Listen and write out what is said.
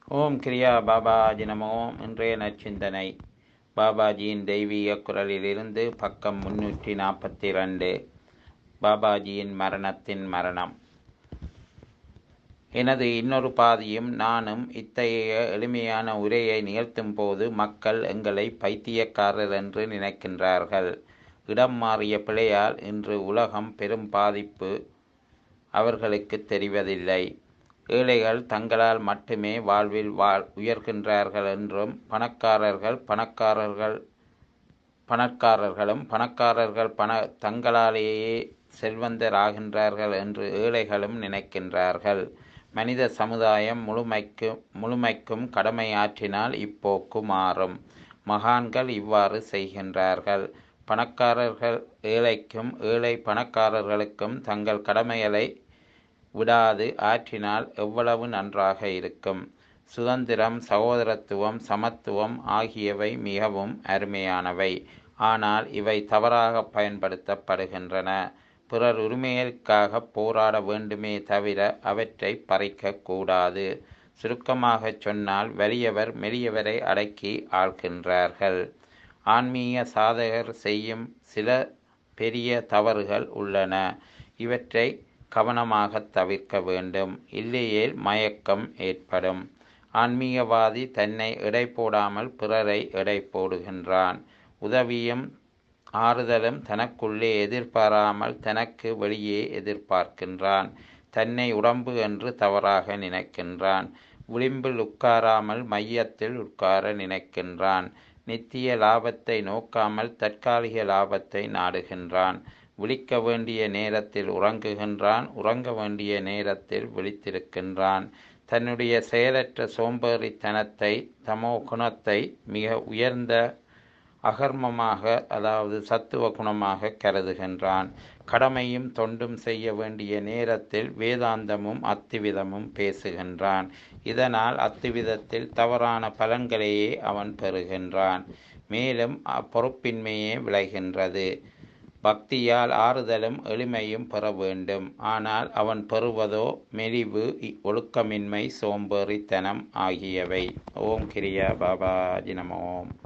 ஓம் கிரியா பாபாஜி நமோ இன்றைய நற்சிந்தனை பாபாஜியின் தெய்வீக குரலிலிருந்து பக்கம் முன்னூற்றி நாற்பத்தி ரெண்டு பாபாஜியின் மரணத்தின் மரணம் எனது இன்னொரு பாதியும் நானும் இத்தகைய எளிமையான உரையை நிகழ்த்தும் போது மக்கள் எங்களை பைத்தியக்காரர் என்று நினைக்கின்றார்கள் இடம் மாறிய பிழையால் இன்று உலகம் பெரும் பாதிப்பு அவர்களுக்கு தெரிவதில்லை ஏழைகள் தங்களால் மட்டுமே வாழ்வில் வாழ் உயர்கின்றார்கள் என்றும் பணக்காரர்கள் பணக்காரர்கள் பணக்காரர்களும் பணக்காரர்கள் பண தங்களாலேயே செல்வந்தராகின்றார்கள் என்று ஏழைகளும் நினைக்கின்றார்கள் மனித சமுதாயம் முழுமைக்கு முழுமைக்கும் கடமையாற்றினால் இப்போக்கு மாறும் மகான்கள் இவ்வாறு செய்கின்றார்கள் பணக்காரர்கள் ஏழைக்கும் ஏழை பணக்காரர்களுக்கும் தங்கள் கடமைகளை விடாது ஆற்றினால் எவ்வளவு நன்றாக இருக்கும் சுதந்திரம் சகோதரத்துவம் சமத்துவம் ஆகியவை மிகவும் அருமையானவை ஆனால் இவை தவறாக பயன்படுத்தப்படுகின்றன பிறர் உரிமைகளுக்காக போராட வேண்டுமே தவிர அவற்றை பறிக்கக்கூடாது சுருக்கமாக சொன்னால் வலியவர் மெலியவரை அடக்கி ஆள்கின்றார்கள் ஆன்மீக சாதகர் செய்யும் சில பெரிய தவறுகள் உள்ளன இவற்றை கவனமாக தவிர்க்க வேண்டும் இல்லையேல் மயக்கம் ஏற்படும் ஆன்மீகவாதி தன்னை எடை போடாமல் பிறரை எடை போடுகின்றான் உதவியும் ஆறுதலும் தனக்குள்ளே எதிர்பாராமல் தனக்கு வெளியே எதிர்பார்க்கின்றான் தன்னை உடம்பு என்று தவறாக நினைக்கின்றான் விளிம்பில் உட்காராமல் மையத்தில் உட்கார நினைக்கின்றான் நித்திய லாபத்தை நோக்காமல் தற்காலிக லாபத்தை நாடுகின்றான் விழிக்க வேண்டிய நேரத்தில் உறங்குகின்றான் உறங்க வேண்டிய நேரத்தில் விழித்திருக்கின்றான் தன்னுடைய செயலற்ற சோம்பேறித்தனத்தை தமோ குணத்தை மிக உயர்ந்த அகர்மமாக அதாவது சத்துவ குணமாக கருதுகின்றான் கடமையும் தொண்டும் செய்ய வேண்டிய நேரத்தில் வேதாந்தமும் அத்திவிதமும் பேசுகின்றான் இதனால் அத்திவிதத்தில் தவறான பலன்களையே அவன் பெறுகின்றான் மேலும் அப்பொறுப்பின்மையே விளைகின்றது பக்தியால் ஆறுதலும் எளிமையும் பெற வேண்டும் ஆனால் அவன் பெறுவதோ மெலிவு ஒழுக்கமின்மை சோம்பேறித்தனம் ஆகியவை ஓம் கிரியா பாபாஜி நம ஓம்